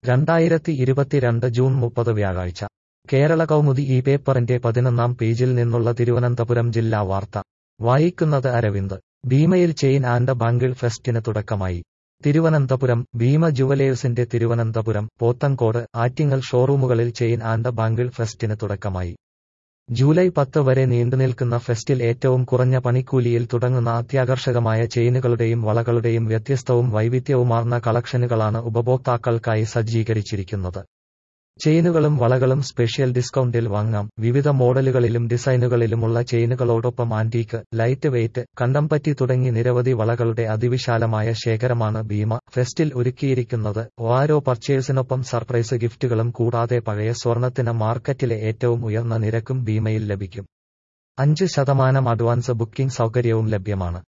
രണ്ടായിരത്തി ഇരുപത്തിരണ്ട് ജൂൺ മുപ്പത് വ്യാഴാഴ്ച കേരള കൗമുദി ഈ പേപ്പറിന്റെ പതിനൊന്നാം പേജിൽ നിന്നുള്ള തിരുവനന്തപുരം ജില്ലാ വാർത്ത വായിക്കുന്നത് അരവിന്ദ് ഭീമയിൽ ചെയിൻ ആൻഡ് ബാങ്കിൾ ഫെസ്റ്റിന് തുടക്കമായി തിരുവനന്തപുരം ഭീമ ജുവലേഴ്സിന്റെ തിരുവനന്തപുരം പോത്തൻകോട് ആറ്റിങ്ങൽ ഷോറൂമുകളിൽ ചെയിൻ ആൻഡ് ബാങ്കിൾ ഫെസ്റ്റിന് തുടക്കമായി ജൂലൈ പത്ത് വരെ നീണ്ടുനിൽക്കുന്ന ഫെസ്റ്റിൽ ഏറ്റവും കുറഞ്ഞ പണിക്കൂലിയിൽ തുടങ്ങുന്ന അത്യാകർഷകമായ ചെയിനുകളുടെയും വളകളുടെയും വ്യത്യസ്തവും വൈവിധ്യവുമാർന്ന കളക്ഷനുകളാണ് ഉപഭോക്താക്കൾക്കായി സജ്ജീകരിച്ചിരിക്കുന്നത് ചെയിനുകളും വളകളും സ്പെഷ്യൽ ഡിസ്കൗണ്ടിൽ വാങ്ങാം വിവിധ മോഡലുകളിലും ഡിസൈനുകളിലുമുള്ള ചെയിനുകളോടൊപ്പം ആന്റീക്ക് ലൈറ്റ് വെയ്റ്റ് കണ്ടംപറ്റി തുടങ്ങി നിരവധി വളകളുടെ അതിവിശാലമായ ശേഖരമാണ് ഭീമ ഫെസ്റ്റിൽ ഒരുക്കിയിരിക്കുന്നത് ഓരോ പർച്ചേഴ്സിനൊപ്പം സർപ്രൈസ് ഗിഫ്റ്റുകളും കൂടാതെ പഴയ സ്വർണത്തിന് മാർക്കറ്റിലെ ഏറ്റവും ഉയർന്ന നിരക്കും ഭീമയിൽ ലഭിക്കും അഞ്ച് ശതമാനം അഡ്വാൻസ് ബുക്കിംഗ് സൗകര്യവും ലഭ്യമാണ്